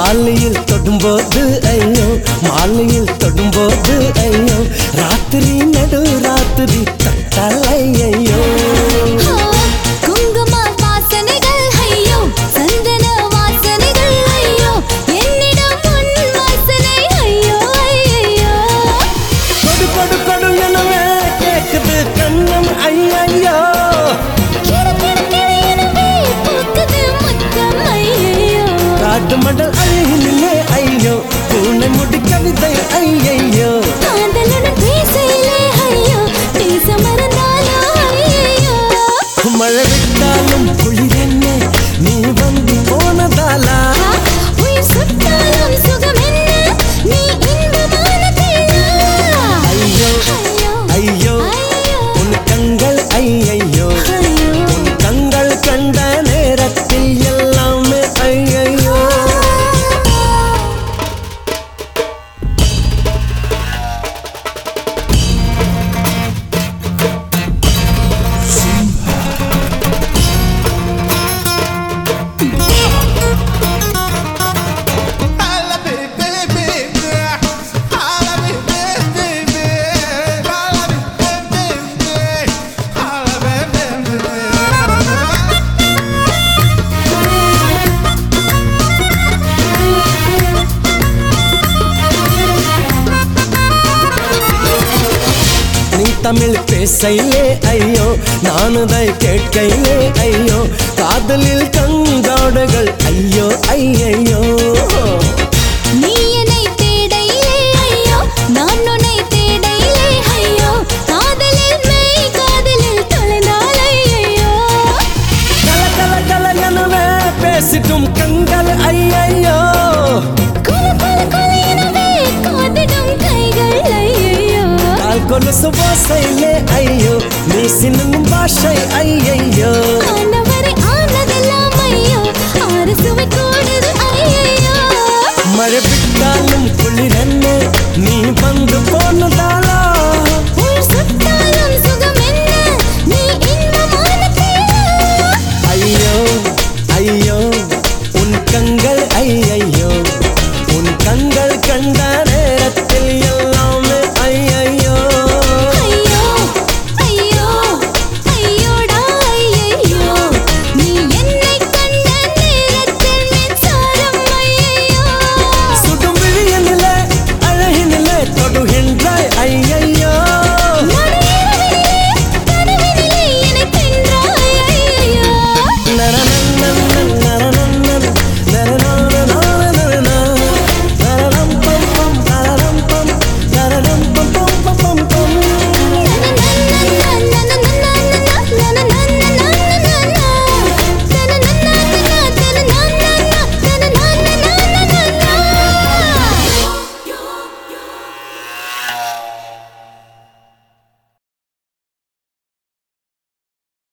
மாலையில் தொடும்போது ஐயோ மாலையில் தொடும்போது ஐயோ ராத்திரி நடு ராத்திரி தட்டலை ஐயோ குங்கும வாசனைகள் ஐயோ சந்தன வாசனைகள் ஐயோ என்னிடம் உன் வாசனை ஐயோ ஐயோ கொடு கொடு கொடு எனவே கேக்குது கண்ணம் ஐயையோ கிடு கிடு கிடு எனவே பூக்குது முத்தம் ஐயோ காட்டு மடல் அழகிலே ஐயோ பூனை முடி கவிதை ஐயையோ காதலுடன் பேசையிலே ஐயோ பேச மறந்தாலோ ஐயோ மழை விட்டாலும் குளிர் என்ன நீ வந்து போனதாலா உயிர் சுட்டாலும் சுகம் என்ன நீ இன்பமான பிள்ளை ஐயோ ஐயோ ஐயோ ஐயோ உன் கண்கள் ஐயையோ ஐயோ உன் கண்கள் கண்ட நேரத்தில் எல்லாமே ஐயையோ நீ தமிழ் பேசையிலே ஐயோ நானுதை கேட்கையிலே ஐயோ காதலில் கங்காடுகள் ஐயோ ஐயையோ நீ என்னை தேடையிலே ஐயோ நான் உன்னை தேடையிலே ஐயோ காதலில் மெய் காதலில் தொலைந்தால் ஐயோ கல கல கல எனவே பேசிட்டும் கண்கள் ஐயையோ குல குல குல எனவே காதிடும் கைகள் ஐயோ கால் கொலுசு ஓசையிலே ஐயோ நீ சின்னும் பாஷை ஐயையோ